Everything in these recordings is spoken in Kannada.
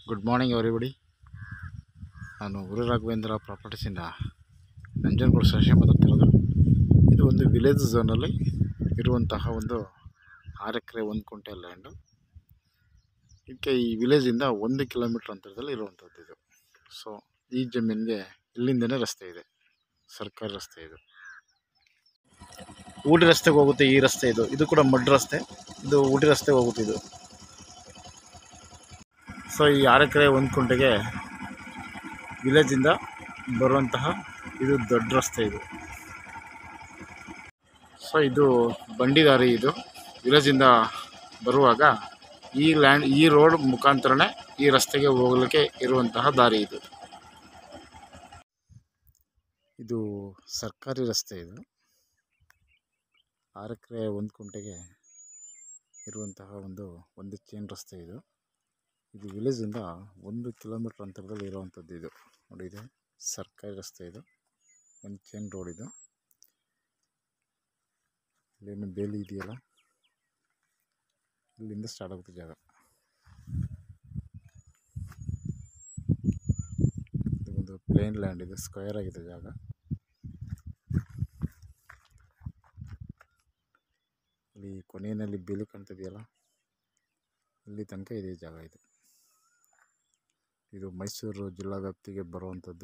ಗುಡ್ ಮಾರ್ನಿಂಗ್ ಎವ್ರಿಬಡಿ ನಾನು ಗುರು ರಾಘವೇಂದ್ರ ಪ್ರಾಪರ್ಟೀಸಿಂದ ನಂಜನಗೂಡು ಶಶಿ ಮಾತಾಡ್ತಿರೋದು ಇದು ಒಂದು ವಿಲೇಜ್ ಝೋನಲ್ಲಿ ಇರುವಂತಹ ಒಂದು ಆರು ಎಕರೆ ಒಂದು ಕುಂಟೆ ಲ್ಯಾಂಡು ಇದಕ್ಕೆ ಈ ವಿಲೇಜಿಂದ ಒಂದು ಕಿಲೋಮೀಟ್ರ್ ಅಂತರದಲ್ಲಿ ಇರುವಂಥದ್ದು ಇದು ಸೊ ಈ ಜಮೀನಿಗೆ ಇಲ್ಲಿಂದನೇ ರಸ್ತೆ ಇದೆ ಸರ್ಕಾರಿ ರಸ್ತೆ ಇದು ಊಟಿ ರಸ್ತೆಗೆ ಹೋಗುತ್ತೆ ಈ ರಸ್ತೆ ಇದು ಇದು ಕೂಡ ಮಡ್ ರಸ್ತೆ ಇದು ಊಟಿ ರಸ್ತೆಗೆ ಹೋಗುತ್ತೆ ಇದು ಸೊ ಈ ಆರು ಎಕರೆ ಒಂದು ಕುಂಟೆಗೆ ವಿಲೇಜಿಂದ ಬರುವಂತಹ ಇದು ದೊಡ್ಡ ರಸ್ತೆ ಇದು ಸೊ ಇದು ಬಂಡಿ ದಾರಿ ಇದು ವಿಲೇಜಿಂದ ಬರುವಾಗ ಈ ಲ್ಯಾಂಡ್ ಈ ರೋಡ್ ಮುಖಾಂತರನೇ ಈ ರಸ್ತೆಗೆ ಹೋಗಲಿಕ್ಕೆ ಇರುವಂತಹ ದಾರಿ ಇದು ಇದು ಸರ್ಕಾರಿ ರಸ್ತೆ ಇದು ಆರು ಎಕರೆ ಒಂದು ಕುಂಟೆಗೆ ಇರುವಂತಹ ಒಂದು ಒಂದು ಚೇನ್ ರಸ್ತೆ ಇದು ಇದು ವಿಲೇಜಿಂದ ಒಂದು ಕಿಲೋಮೀಟ್ರ್ ಅಂತರದಲ್ಲಿ ಇರುವಂಥದ್ದು ಇದು ನೋಡಿ ಇದೆ ಸರ್ಕಾರಿ ರಸ್ತೆ ಇದು ಒಂದು ಚೇನ್ ರೋಡ್ ಇದು ಇಲ್ಲೇನು ಬೇಲಿ ಇದೆಯಲ್ಲ ಇಲ್ಲಿಂದ ಸ್ಟಾರ್ಟ್ ಆಗುತ್ತೆ ಜಾಗ ಇದು ಒಂದು ಪ್ಲೇನ್ ಲ್ಯಾಂಡ್ ಇದೆ ಸ್ಕ್ವೇರ್ ಆಗಿದೆ ಜಾಗ ಇಲ್ಲಿ ಕೊನೆಯಲ್ಲಿ ಬೇಲಿ ಕಾಣ್ತಿದೆಯಲ್ಲ ಇಲ್ಲಿ ತನಕ ಇದೆ ಜಾಗ ಇದು ಇದು ಮೈಸೂರು ಜಿಲ್ಲಾ ವ್ಯಾಪ್ತಿಗೆ ಬರುವಂಥದ್ದು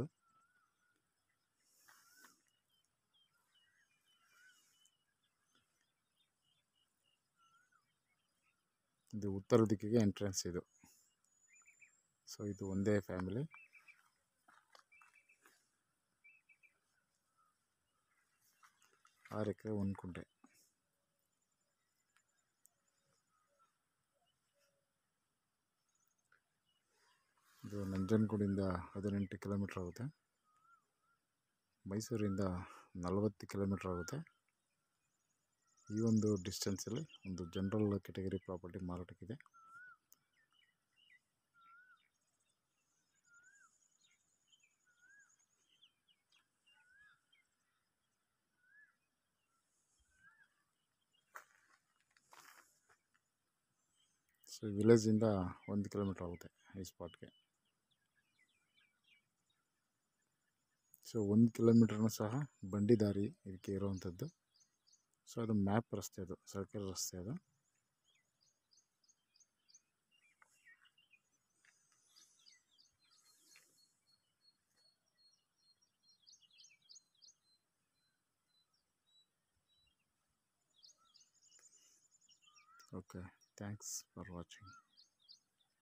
ಇದು ಉತ್ತರ ದಿಕ್ಕಿಗೆ ಎಂಟ್ರೆನ್ಸ್ ಇದು ಸೊ ಇದು ಒಂದೇ ಫ್ಯಾಮಿಲಿ ಆರು ಎಕರೆ ಒಂದು ಕುಂಟೆ ಇದು ನಂಜನಗೂಡಿಂದ ಹದಿನೆಂಟು ಕಿಲೋಮೀಟ್ರ್ ಆಗುತ್ತೆ ಮೈಸೂರಿಂದ ನಲವತ್ತು ಕಿಲೋಮೀಟ್ರ್ ಆಗುತ್ತೆ ಈ ಒಂದು ಡಿಸ್ಟೆನ್ಸಲ್ಲಿ ಒಂದು ಜನರಲ್ ಕೆಟಗರಿ ಪ್ರಾಪರ್ಟಿ ಮಾರಾಟಕ್ಕಿದೆ ಸೊ ವಿಲೇಜಿಂದ ಒಂದು ಕಿಲೋಮೀಟ್ರ್ ಆಗುತ್ತೆ ಈ ಸ್ಪಾಟ್ಗೆ ಸೊ ಒಂದು ಕಿಲೋಮೀಟ್ರ್ನೂ ಸಹ ಬಂಡಿ ದಾರಿ ಇದಕ್ಕೆ ಇರುವಂಥದ್ದು ಸೊ ಅದು ಮ್ಯಾಪ್ ರಸ್ತೆ ಅದು ಸರ್ಕಾರಿ ರಸ್ತೆ ಅದು ಓಕೆ ಥ್ಯಾಂಕ್ಸ್ ಫಾರ್ ವಾಚಿಂಗ್